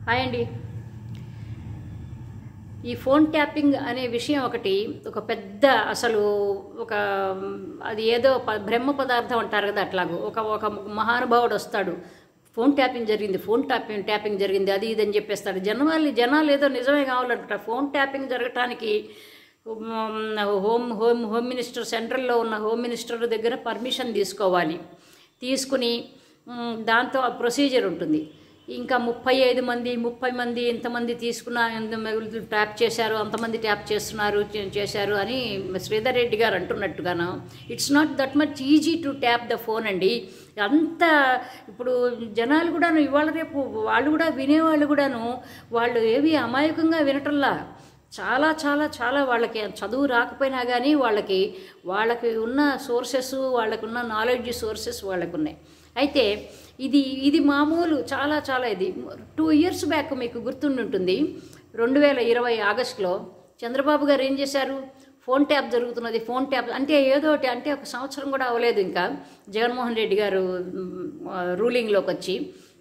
hi అండి ఈ phone tapping అనే విషయం ఒకటి ఒక పెద్ద అసలు ఒక అది ఏదో ప- బ్రహ్మ పదార్థం అంటారు కదా అట్లాగూ ఒక ఒక మహానుభావుడు వస్తాడు ఫోన్ ట్యాపింగ్ జరిగింది ఫోన్ ట్యాపింగ్ ట్యాపింగ్ జరిగింది అది ఇది అని చెప్పేస్తాడు జనాలు జనాలు ఏదో నిజమే కావాలనుకుంటారు ఫోన్ ట్యాపింగ్ జరగటానికి um, home home home minister సెంట్రల్లో ఉన్న హోమ్ మినిస్టర్ దగ్గర పర్మిషన్ తీసుకోవాలి తీసుకుని ఉమ్, దాంతో ఆ ప్రొసీజర్ ఉంటుంది ఇంకా ముప్పై ఐదు మంది ముప్పై మంది ఇంతమంది తీసుకున్న ఎంత మిగులు ట్యాప్ చేశారు అంతమంది ట్యాప్ చేస్తున్నారు చే- చేశారు అని శ్రీధర్ రెడ్డి గారు అంటున్నట్టుగాను it's not that much easy to tap the phone అండి అంత ఇప్పుడు జనాలు కూడాను ఇవాళ రేపు వాళ్ళు కూడా వినేవాళ్ళు కూడాను వాళ్ళు ఏవి అమాయకంగా వినటంలా చాలా చాలా చాలా వాళ్ళకి చదువు రాకపోయినా కానీ వాళ్ళకి వాళ్ళకి ఉన్న సోర్సెస్ వాళ్ళకు ఉన్న నాలెడ్జ్ సోర్సెస్ వాళ్ళకు ఉన్నాయి అయితే ఇది ఇది మామూలు చాలా చాలా ఇది టూ ఇయర్స్ బ్యాక్ మీకు గుర్తుండుంటుంది రెండు వేల ఇరవై ఆగస్టులో చంద్రబాబు గారు ఏం చేశారు ఫోన్ ట్యాప్ జరుగుతున్నది ఫోన్ ట్యాప్ అంటే ఏదో ఒకటి అంటే ఒక సంవత్సరం కూడా అవ్వలేదు ఇంకా జగన్మోహన్ రెడ్డి గారు మ్, రూలింగ్లోకి వచ్చి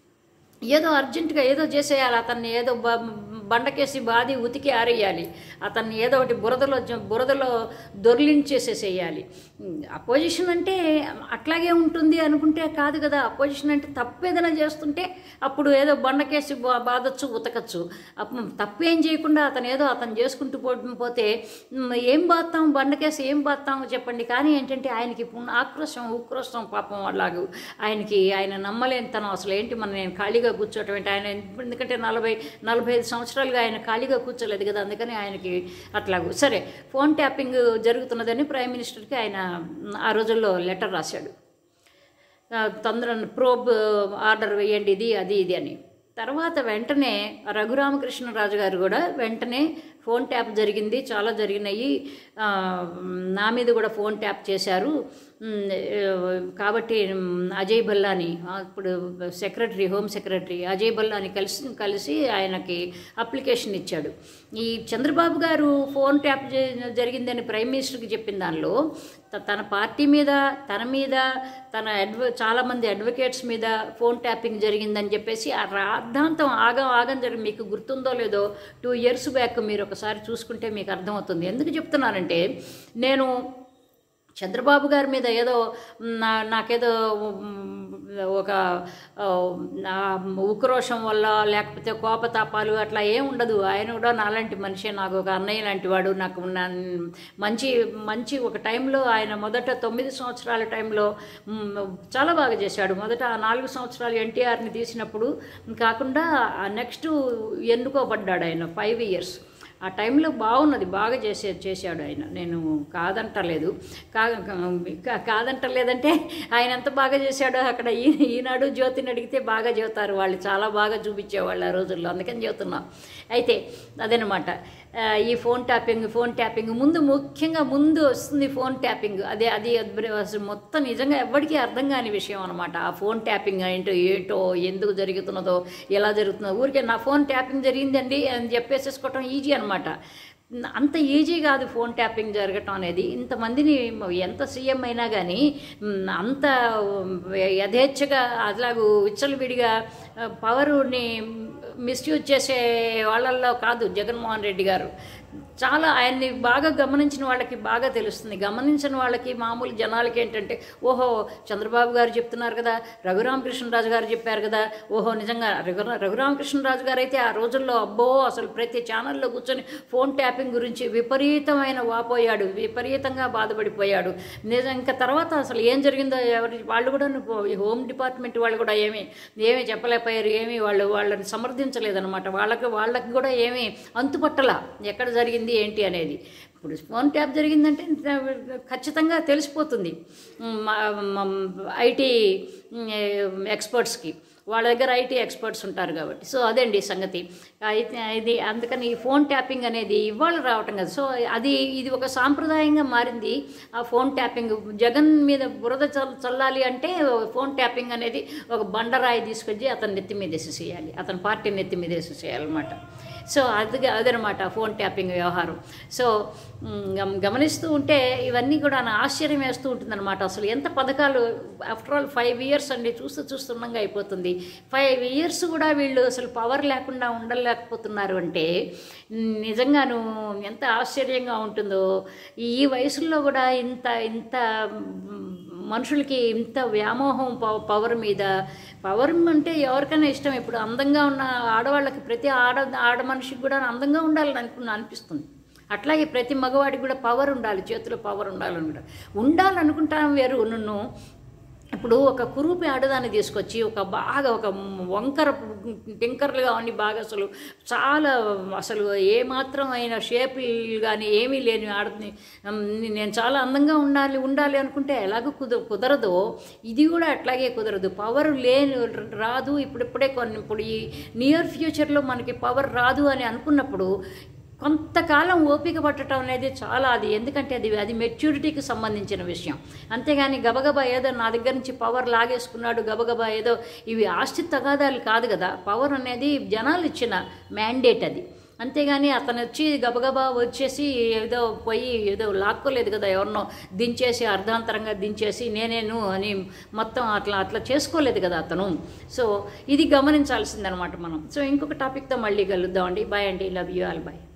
ఏదో అర్జెంటుగా ఏదో చేసేయాలి అతన్ని ఏదో బ బండకేసి బాది ఉతికి ఆరేయాలి అతన్ని ఏదో ఒకటి బురదలో జ- బురదలో దొర్లించేసేసేయాలి అపోజిషన్ అంటే అట్లాగే ఉంటుంది అనుకుంటే కాదు కదా అపోజిషన్ అంటే తప్పు ఏదైనా చేస్తుంటే అప్పుడు ఏదో బండకేసి బా బాధొచ్చు ఉతకచ్చు అప్పుడు తప్పేం చేయకుండా అతను ఏదో అతను చేసుకుంటూ పో- పోతే మ్, ఏం బాస్తాం బండకేసి ఏం బాస్తాం చెప్పండి కానీ ఏంటంటే ఆయనకి పుణ్- ఆక్రోశం ఉక్రోశం పాపం అలాగూ ఆయనకి ఆయన నమ్మలేని తనం అసలు ఏంటి మన నేను ఖాళీగా కూర్చోవటం ఏంటి ఆయన ఎందుకంటే నలభై నలభై ఐదు సంవత్సరాలుగా ఆయన ఖాళీగా కూర్చోలేదు కదా అందుకని ఆయనకి అట్లాగూ సరే ఫోన్ ట్యాపింగ్ జరుగుతున్నదని ప్రైమ్ మినిస్టర్కి ఆయన మ్, ఆ రోజుల్లో లెటర్ రాశాడు ఆ, తొందర ప్రోబ్ ఆర్డర్ వేయండి ఇది అది ఇది అని తర్వాత వెంటనే రఘురామకృష్ణరాజు గారు కూడా వెంటనే ఫోన్ ట్యాప్ జరిగింది చాలా జరిగినాయి ఆ, నా మీద కూడా ఫోన్ ట్యాప్ చేశారు ఉమ్, ఏ, కాబట్టి ఉమ్, అజయ్ బల్లాని ఆ, ఇప్పుడు సెక్రటరీ హోమ్ సెక్రటరీ అజయ్ బల్లాని కలిసి కలిసి ఆయనకి అప్లికేషన్ ఇచ్చాడు ఈ చంద్రబాబు గారు ఫోన్ ట్యాప్ జ- జరిగిందని ప్రైమ్ మినిస్టర్కి చెప్పిన దానిలో త- తన పార్టీ మీద తన మీద తన అడ్వ చాలామంది అడ్వకేట్స్ మీద ఫోన్ ట్యాపింగ్ జరిగిందని చెప్పేసి ఆ రాద్ధాంతం ఆగం ఆగం జరిగి మీకు గుర్తుందో లేదో టూ ఇయర్స్ బ్యాక్ మీరు ఒకసారి చూసుకుంటే మీకు అర్థమవుతుంది ఎందుకు చెప్తున్నానంటే నేను చంద్రబాబు గారి మీద ఏదో నా నాకేదో మ్, ఒక ఆ, నా ఉక్రోషం వల్ల లేకపోతే కోపతాపాలు అట్లా ఏం ఉండదు ఆయన కూడా నాలాంటి మనిషి నాకు ఒక అన్నయ్య లాంటి వాడు నాకు నా మంచి మంచి ఒక టైంలో ఆయన మొదట తొమ్మిది సంవత్సరాల టైంలో మ్, చాలా బాగా చేశాడు మొదట ఆ నాలుగు సంవత్సరాలు ఎన్టీఆర్ని తీసినప్పుడు కాకుండా నెక్స్ట్ ఎన్నుకోబడ్డాడు ఆయన ఫైవ్ ఇయర్స్ ఆ టైంలో బాగున్నది బాగా చేసే చేశాడు ఆయన నేను కాదంటలేదు కా కా- కాదంటలేదంటే ఆయన ఎంత బాగా చేశాడో అక్కడ ఈ ఈనాడు జ్యోతిని అడిగితే బాగా చెబుతారు వాళ్ళు చాలా బాగా చూపించేవాళ్ళు ఆ రోజుల్లో అందుకని చెబుతున్నా అయితే అదనమాట ఆ, ఈ ఫోన్ ట్యాపింగ్ ఫోన్ ట్యాపింగ్ ముందు ముఖ్యంగా ముందు వస్తుంది ఫోన్ ట్యాపింగ్ అదే అది అద్భుత- అసలు మొత్తం నిజంగా ఎవరికీ అర్థం కాని విషయం అనమాట ఆ ఫోన్ ట్యాపింగ్ ఏంటో ఏంటో ఎందుకు జరుగుతున్నదో ఎలా జరుగుతుందో ఊరికే నా ఫోన్ ట్యాపింగ్ జరిగిందండి అని చెప్పేసేసుకోవటం ఈజీ అనమాట అంత ఈజీ కాదు ఫోన్ ట్యాపింగ్ జరగటం అనేది ఇంతమందిని ఎంత సీఎం అయినా కానీ మ్, అంత యథేచ్ఛగా అట్లాగూ విచ్చలవిడిగా పవర్ని మిస్యూజ్ చేసే వాళ్ళల్లో కాదు జగన్మోహన్ రెడ్డి గారు చాలా ఆయన్ని బాగా గమనించిన వాళ్ళకి బాగా తెలుస్తుంది గమనించిన వాళ్ళకి మామూలు జనాలకి ఏంటంటే ఓహో చంద్రబాబు గారు చెప్తున్నారు కదా రఘురామకృష్ణరాజు గారు చెప్పారు కదా ఓహో నిజంగా రఘు రఘురామకృష్ణరాజు గారు అయితే ఆ రోజుల్లో అబ్బో అసలు ప్రతి ఛానల్లో కూర్చొని ఫోన్ ట్యాపింగ్ గురించి విపరీతమైన వాపోయాడు విపరీతంగా బాధపడిపోయాడు నిజం ఇంకా తర్వాత అసలు ఏం జరిగిందో ఎవరి వాళ్ళు కూడా ఈ హోమ్ డిపార్ట్మెంట్ వాళ్ళు కూడా ఏమీ ఏమీ చెప్పలేకపోయారు ఏమీ వాళ్ళు వాళ్ళని సమర్థించలేదన్నమాట వాళ్ళకి వాళ్ళకి కూడా ఏమీ అంతుపట్టల ఎక్కడ జరిగింది ఏంటి అనేది ఇప్పుడు ఫోన్ ట్యాప్ జరిగిందంటే ఖచ్చితంగా తెలిసిపోతుంది ఐటీ ఎక్స్పర్ట్స్కి వాళ్ళ దగ్గర ఐటీ ఎక్స్పర్ట్స్ ఉంటారు కాబట్టి సో అదండి సంగతి అయితే ఇది అందుకని ఈ ఫోన్ ట్యాపింగ్ అనేది ఇవాళ రావటం కదా సో అది ఇది ఒక సాంప్రదాయంగా మారింది ఆ ఫోన్ ట్యాపింగ్ జగన్ మీద బురద చల్ చల్లాలి అంటే ఫోన్ ట్యాపింగ్ అనేది ఒక బండరాయి తీసుకొచ్చి అతని నెత్తి మీద వేసేసేయాలి అతని పార్టీ నెత్తి మీద వేసేసేయాలన్నమాట సో అది అదనమాట ఫోన్ ట్యాపింగ్ వ్యవహారం సో మ్, గమ- గమనిస్తూ ఉంటే ఇవన్నీ కూడా నా ఆశ్చర్యం వేస్తూ ఉంటుందన్నమాట అసలు ఎంత పథకాలు ఆఫ్టర్ ఆల్ ఫైవ్ ఇయర్స్ అండి చూస్తూ చూస్తుండగా అయిపోతుంది ఫైవ్ ఇయర్స్ కూడా వీళ్ళు అసలు పవర్ లేకుండా ఉండలేకపోతున్నారు అంటే మ్, నిజంగాను ఎంత ఆశ్చర్యంగా ఉంటుందో ఈ వయసులో కూడా ఇంత ఇంత మ్, మనుషులకి ఇంత వ్యామోహం పవ- పవర్ మీద పవర్ అంటే ఎవరికైనా ఇష్టం ఇప్పుడు అందంగా ఉన్న ఆడవాళ్ళకి ప్రతి ఆడ ఆడ మనిషికి కూడా అందంగా ఉండాలని అనుకున్న అనిపిస్తుంది అట్లాగే ప్రతి మగవాడికి కూడా పవర్ ఉండాలి చేతిలో పవర్ ఉండాలని కూడా ఉండాలనుకుంటాం వేరు నన్ను ఇప్పుడు ఒక కురూపి ఆడదాన్ని తీసుకొచ్చి ఒక బాగా ఒక వంకర టింకర్లుగా అన్ని బాగా అసలు చాలా అసలు ఏమాత్రం అయిన షేపులు కానీ ఏమీ లేని ఆడని నేను చాలా అందంగా ఉండాలి ఉండాలి అనుకుంటే ఎలాగో కుద కుదరదో ఇది కూడా అట్లాగే కుదరదు పవర్ లేని రాదు ఇప్పుడిప్పుడే కొన్ని ఇప్పుడు ఈ నియర్ ఫ్యూచర్లో మనకి పవర్ రాదు అని అనుకున్నప్పుడు కొంతకాలం ఓపిక పట్టడం అనేది చాలా అది ఎందుకంటే అది అది మెచ్యూరిటీకి సంబంధించిన విషయం అంతేగాని గబగబా ఏదో నా దగ్గర నుంచి పవర్ లాగేసుకున్నాడు గబగబా ఏదో ఇవి ఆస్తి తగాదాలు కాదు కదా పవర్ అనేది జనాలు ఇచ్చిన మ్యాండేట్ అది అంతేగాని అతను వచ్చి గబగబా వచ్చేసి ఏదో పోయి ఏదో లాక్కోలేదు కదా ఎవరినో దించేసి అర్ధాంతరంగా దించేసి నేనేను అని మొత్తం అట్లా అట్లా చేసుకోలేదు కదా అతను సో ఇది గమనించాల్సిందనమాట మనం సో ఇంకొక టాపిక్తో మళ్ళీ కలుద్దామండి బాయ్ అండి లవ్ యూ ఆల్ బాయ్